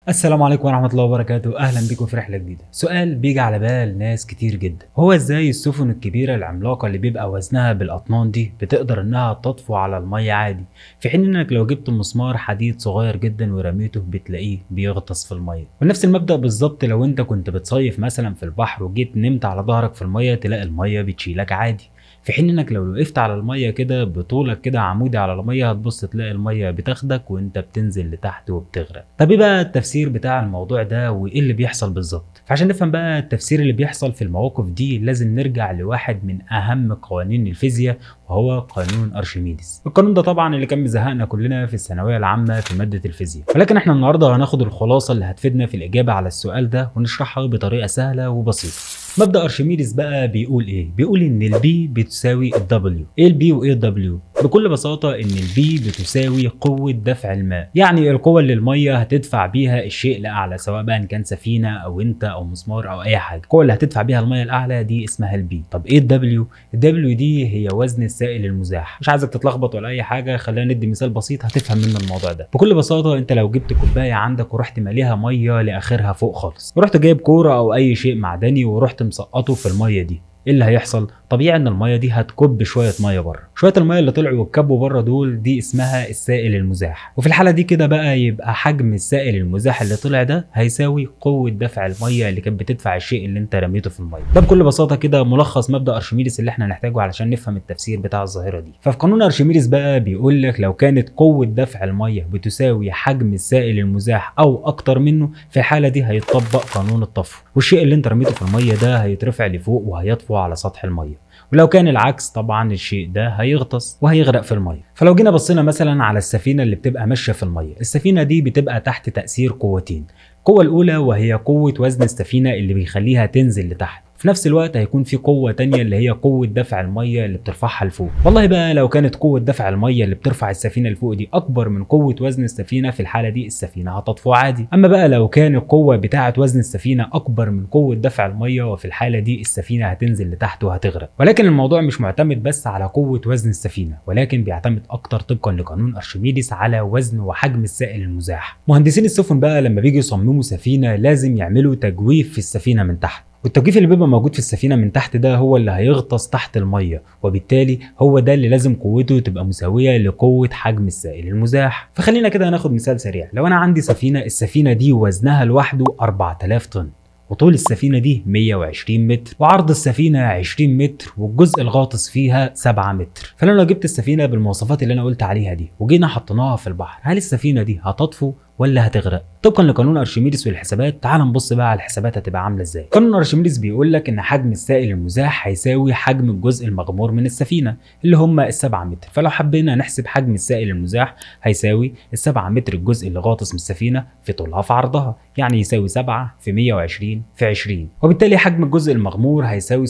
السلام عليكم ورحمة الله وبركاته أهلا بكم في رحلة جديدة سؤال بيجي على بال ناس كتير جدا هو إزاي السفن الكبيرة العملاقة اللي بيبقى وزنها بالأطنان دي بتقدر إنها تطفو على المية عادي في حين إنك لو جبت مسمار حديد صغير جدا ورميته بتلاقيه بيغطس في المية ونفس المبدأ بالظبط لو أنت كنت بتصيف مثلا في البحر وجيت نمت على ظهرك في المية تلاقي المية بتشيلك عادي في حين انك لو وقفت على الميه كده بطولك كده عمودي على الميه هتبص تلاقي الميه بتاخدك وانت بتنزل لتحت وبتغرق طب ايه بقى التفسير بتاع الموضوع ده وايه اللي بيحصل بالظبط فعشان نفهم بقى التفسير اللي بيحصل في المواقف دي لازم نرجع لواحد من اهم قوانين الفيزياء وهو قانون ارشميدس القانون ده طبعا اللي كان مزهقنا كلنا في الثانويه العامه في ماده الفيزياء ولكن احنا النهارده هناخد الخلاصه اللي هتفيدنا في الاجابه على السؤال ده ونشرحها بطريقه سهله وبسيطه مبدا ارشميدس بقى بيقول ايه بيقول ان البي بتساوي الدبليو ايه البي وايه الدبليو بكل بساطه ان البي بتساوي قوه دفع الماء يعني القوه اللي الميه هتدفع بيها الشيء لاعلى سواء بقى ان كان سفينه او انت او مسمار او اي حاجه القوه اللي هتدفع بيها الميه الاعلى دي اسمها البي طب ايه الدبليو الدبليو دي هي وزن السائل المزاح مش عايزك تتلخبط ولا اي حاجه خلينا ندي مثال بسيط هتفهم منه الموضوع ده بكل بساطه انت لو جبت كوبايه عندك ورحت ماليها ميه لاخرها فوق خالص ورحت جايب كوره او اي شيء معدني ورحت مسقطه في الميه دي ايه اللي هيحصل طبيعي ان الميه دي هتكب شويه ميه بره شويه الميه اللي طلعوا واتكبوا بره دول دي اسمها السائل المزاح وفي الحاله دي كده بقى يبقى حجم السائل المزاح اللي طلع ده هيساوي قوه دفع الميه اللي كانت بتدفع الشيء اللي انت رميته في الميه ده بكل بساطه كده ملخص مبدا ارشميدس اللي احنا نحتاجه علشان نفهم التفسير بتاع الظاهره دي ففي قانون ارشميدس بقى بيقول لك لو كانت قوه دفع الميه بتساوي حجم السائل المزاح او اكتر منه في الحاله دي هيطبق قانون الطفو والشيء اللي انت رميته في الميه ده هيترفع لفوق وهيطفو على سطح الميه ولو كان العكس طبعا الشيء ده هيغطس وهيغرق في الميه فلو جينا بصينا مثلا على السفينه اللي بتبقى ماشيه في الميه السفينه دي بتبقى تحت تاثير قوتين القوه الاولى وهي قوه وزن السفينه اللي بيخليها تنزل لتحت في نفس الوقت هيكون في قوة تانية اللي هي قوة دفع المية اللي بترفعها لفوق والله بقى لو كانت قوة دفع المية اللي بترفع السفينة لفوق دي أكبر من قوة وزن السفينة في الحالة دي السفينة هتطفو عادي أما بقى لو كان القوة بتاعة وزن السفينة أكبر من قوة دفع المية وفي الحالة دي السفينة هتنزل لتحت وهتغرق ولكن الموضوع مش معتمد بس على قوة وزن السفينة ولكن بيعتمد أكتر طبقا لقانون أرشميدس على وزن وحجم السائل المزاح مهندسين السفن بقى لما بيجوا يصمموا سفينة لازم يعملوا تجويف في السفينة من تحت والتوقيف اللي بيبقى موجود في السفينه من تحت ده هو اللي هيغطس تحت الميه وبالتالي هو ده اللي لازم قوته تبقى مساويه لقوه حجم السائل المزاح فخلينا كده ناخد مثال سريع لو انا عندي سفينه السفينه دي وزنها لوحده 4000 طن وطول السفينة دي 120 متر وعرض السفينة 20 متر والجزء الغاطس فيها 7 متر فلو لو جبت السفينة بالمواصفات اللي أنا قلت عليها دي وجينا حطيناها في البحر هل السفينة دي هتطفو ولا هتغرق طبقا لقانون ارشميدس والحسابات تعال نبص بقى على الحسابات هتبقى عامله ازاي قانون ارشميدس بيقول لك ان حجم السائل المزاح هيساوي حجم الجزء المغمور من السفينه اللي هم السبعة متر فلو حبينا نحسب حجم السائل المزاح هيساوي السبعة متر الجزء اللي غاطس من السفينه في طولها في عرضها يعني يساوي 7 في 120 في 20 وبالتالي حجم الجزء المغمور هيساوي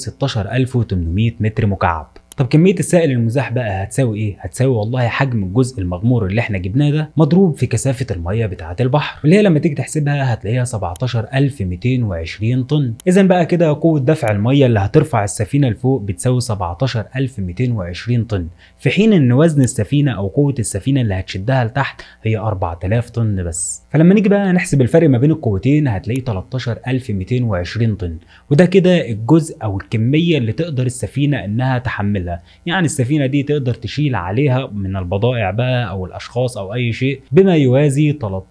16800 متر مكعب طب كمية السائل المزاح بقى هتساوي ايه؟ هتساوي والله حجم الجزء المغمور اللي احنا جبناه ده مضروب في كثافة المية بتاعة البحر اللي هي لما تيجي تحسبها هتلاقيها 17220 طن إذا بقى كده قوة دفع المية اللي هترفع السفينة لفوق بتساوي 17220 طن في حين إن وزن السفينة أو قوة السفينة اللي هتشدها لتحت هي 4000 طن بس فلما نيجي بقى نحسب الفرق ما بين القوتين هتلاقي 13220 طن وده كده الجزء أو الكمية اللي تقدر السفينة إنها تحملها تحملها يعني السفينة دي تقدر تشيل عليها من البضائع بقى أو الأشخاص أو أي شيء بما يوازي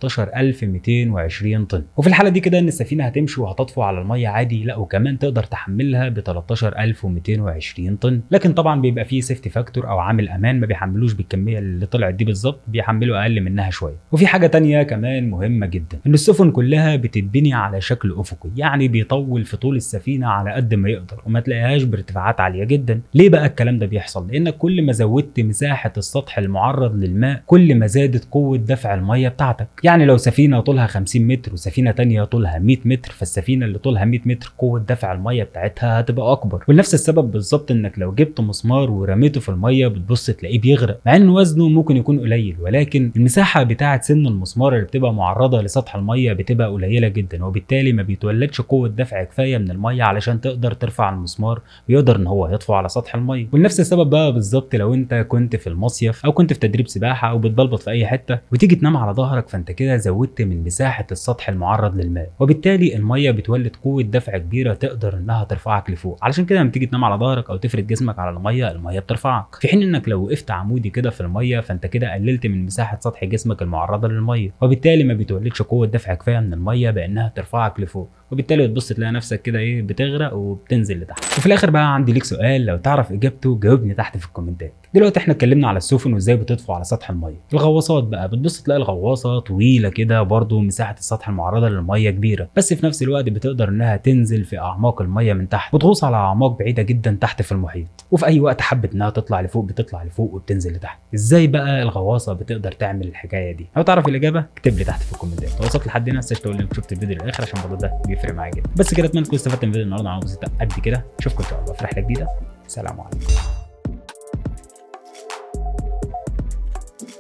13220 طن وفي الحالة دي كده إن السفينة هتمشي وهتطفو على المية عادي لا وكمان تقدر تحملها ب 13220 طن لكن طبعا بيبقى فيه سيفتي فاكتور أو عامل أمان ما بيحملوش بالكمية اللي طلعت دي بالظبط بيحملوا أقل منها شوية وفي حاجة تانية كمان مهمة جدا إن السفن كلها بتتبني على شكل أفقي يعني بيطول في طول السفينة على قد ما يقدر وما تلاقيهاش بارتفاعات عالية جدا ليه بقى الكلام الكلام ده بيحصل لانك كل ما زودت مساحه السطح المعرض للماء كل ما زادت قوه دفع الميه بتاعتك يعني لو سفينه طولها 50 متر وسفينه تانية طولها 100 متر فالسفينه اللي طولها 100 متر قوه دفع الميه بتاعتها هتبقى اكبر ولنفس السبب بالظبط انك لو جبت مسمار ورميته في الميه بتبص تلاقيه بيغرق مع ان وزنه ممكن يكون قليل ولكن المساحه بتاعه سن المسمار اللي بتبقى معرضه لسطح الميه بتبقى قليله جدا وبالتالي ما بيتولدش قوه دفع كفايه من الميه علشان تقدر ترفع المسمار ويقدر ان هو يطفو على سطح الميه ولنفس السبب بقى بالظبط لو انت كنت في المصيف او كنت في تدريب سباحه او بتبلبط في اي حته وتيجي تنام على ظهرك فانت كده زودت من مساحه السطح المعرض للماء وبالتالي الميه بتولد قوه دفع كبيره تقدر انها ترفعك لفوق علشان كده لما تيجي تنام على ظهرك او تفرد جسمك على الميه الميه بترفعك في حين انك لو وقفت عمودي كده في الميه فانت كده قللت من مساحه سطح جسمك المعرضه للميه وبالتالي ما بتولدش قوه دفع كفايه من الميه بانها ترفعك لفوق وبالتالي بتبص تلاقي نفسك كده ايه بتغرق وبتنزل لتحت وفي الاخر بقى عندي ليك سؤال لو تعرف اجابته جاوبني تحت في الكومنتات دلوقتي احنا اتكلمنا على السفن وازاي بتطفو على سطح الميه الغواصات بقى بتبص تلاقي الغواصه طويله كده برضو مساحه السطح المعرضه للميه كبيره بس في نفس الوقت بتقدر انها تنزل في اعماق الميه من تحت وتغوص على اعماق بعيده جدا تحت في المحيط وفي اي وقت حبت انها تطلع لفوق بتطلع لفوق وبتنزل لتحت ازاي بقى الغواصه بتقدر تعمل الحكايه دي لو تعرف الاجابه اكتب لي تحت في الكومنتات لو وصلت لحد هنا ما تنساش تقول لي انك شفت الفيديو للاخر عشان برضه ده بيفرق معايا جدا بس كده اتمنى تكونوا استفدتوا من الفيديو النهارده معلومه بسيطه قد كده اشوفكم ان شاء الله في رحله جديده سلام عليكم